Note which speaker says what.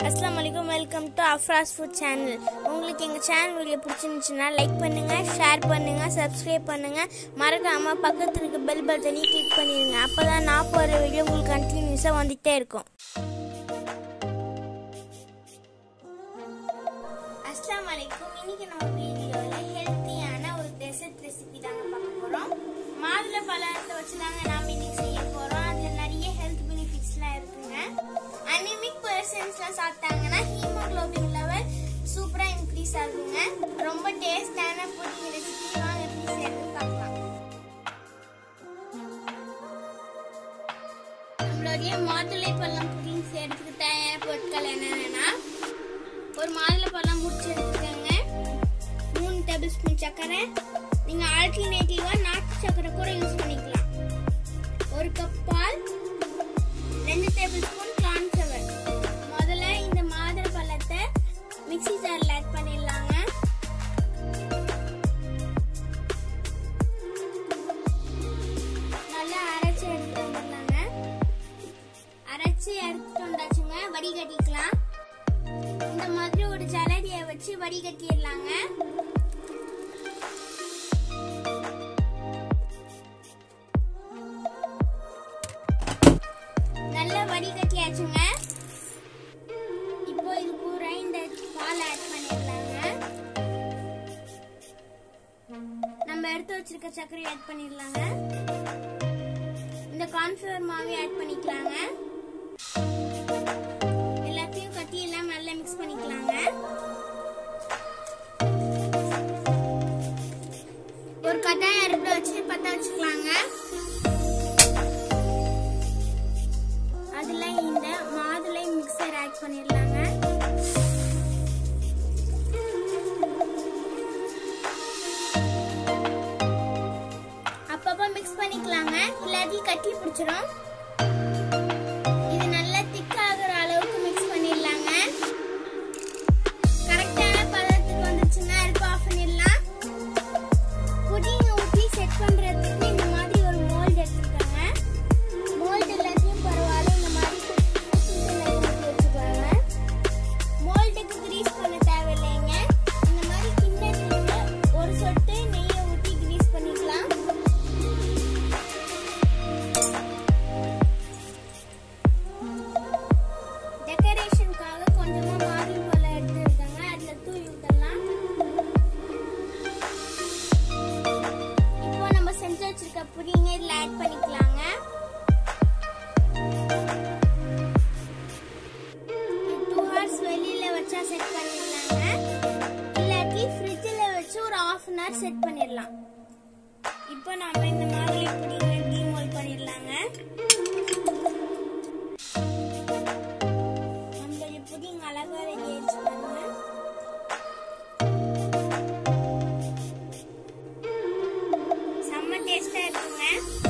Speaker 1: அஸ்லாம் வலைக்கும் welcome to Afraz food channel உங்களுக்கு எங்கள் சேனல் வீடியோ பிடிச்சிருந்துச்சுன்னா லைக் பண்ணுங்கள் ஷேர் பண்ணுங்கள் சப்ஸ்கிரைப் பண்ணுங்கள் மறக்காமல் பக்கத்தில் இருக்க பெல் பட்டனையும் கிளிக் பண்ணிடுங்க அப்போ தான் நான் போகிற வீடியோ உங்களுக்கு கண்டினியூஸாக வந்துகிட்டே இருக்கும் அஸ்லாம் வலைக்கும் இன்னைக்கு நம்ம வீடியோவில் ஹெல்த்தியான ஒரு டெசர்ட் ரெசிபி தாங்க பார்க்க போகிறோம் மாதுளை பழத்தை வச்சு தாங்க நாம் இன்னைக்கு செய்ய போகிறோம் அதில் நிறைய ஹெல்த் பெனிஃபிட்ஸ்லாம் இருக்குங்க அனிமிக் பர்சன்ஸ்லாம் சாப்பிட்டாங்கன்னா ஹீமோகுளோபின் லெவல் சூப்பராக இன்க்ரீஸ் ஆகுங்க ரொம்ப டேஸ்டான புதிய ரெசிபி வாங்க எப்படி செய்யறது பார்க்கலாம் நம்மளுடைய மாதுளை பழம் புதிங் செய்யறதுக்கு தேவையான பொருட்கள் என்னென்னா ஒரு மாதுளை பழம் முடிச்சு எடுத்துக்கோங்க மூணு டேபிள் ஸ்பூன் சர்க்கரை நீங்கள் ஆல்டர்னேட்டிவாக நாட்டு சர்க்கரை கூட யூஸ் பண்ணிக்கலாம் ஒரு கப் பால் ரெண்டு டேபிள் ஸ்பூன் கார்ன்ஃப்ளவர் முதல்ல இந்த மாதுளை பழத்தை மிக்ஸி ஜாரில் ஆட் பண்ணிடலாங்க நல்லா அரைச்சி எடுத்துட்டு வந்துடலாங்க அரைச்சி எடுத்துட்டு வந்தாச்சுங்க வடிகட்டிக்கலாம் இந்த மாதிரி ஒரு ஜலடியை வச்சு வடிகட்டிடலாங்க நல்லா வடிகட்டியாச்சுங்க இப்போ இது கூட இந்த பால் ஆட் பண்ணிடலாங்க நம்ம எடுத்து வச்சிருக்க சர்க்கரை ஆட் பண்ணிடலாங்க இந்த கார்ன்ஃபிளவர் மாவை ஆட் பண்ணிக்கலாங்க எல்லாத்தையும் கட்டி எல்லாம் நல்லா மிக்ஸ் பண்ணிக்கலாங்க ஒரு கட்டாயம் அடுப்புல வச்சு பத்த வச்சுக்கலாங்க அதுல இந்த மாதுளை மிக்சர் ஆட் பண்ணிடலாங்க அப்பப்போ மிக்ஸ் பண்ணிக்கலாங்க இல்லாட்டி கட்டி பிடிச்சிரும் இது நல்லா திக் ஆகுற அளவுக்கு மிக்ஸ் பண்ணிடலாங்க கரெக்டான பதத்துக்கு வந்துச்சுன்னா அடுப்பு ஆஃப் பண்ணிடலாம் புடிங்க ஊற்றி செட் பண்றதுக்கு இந்த மாதிரி ஒரு மோல்டு எடுத்துக்கோங்க மோல்டு எல்லாத்தையும் பரவாயில்ல இந்த மாதிரி குட்டியில் ஊற்றி வச்சுக்கோங்க மோல்டுக்கு கிரீஸ் பண்ண தேவையில்லைங்க இந்த மாதிரி கிண்ணத்துல ஒரு சொட்டு நெய்யை ஊற்றி கிரீஸ் பண்ணிக்கலாம் டெக்கரேஷனுக்காக கொஞ்சமா மாதுளை பழம் எடுத்துருக்காங்க அதுல தூவி விட்டுடலாம் இப்போ நம்ம செஞ்சு வச்சிருக்க புடிங்க இதுல ஆட் பண்ணிக்கலாங்க டூ ஹவர்ஸ் வெளியில வச்சா செட் பண்ணிடலாங்க இல்லாட்டி ஃப்ரிட்ஜில் வச்சு ஒரு ஆஃப் அன் ஹவர் செட் பண்ணிடலாம் இப்போ நாம இந்த மாதுளை புடிங்க டீமோல் பண்ணிடலாங்க நம்மளுடைய புடிங் அழகா ரெடி ஆயிடுச்சு பாருங்க செம்ம டேஸ்டா இருக்குங்க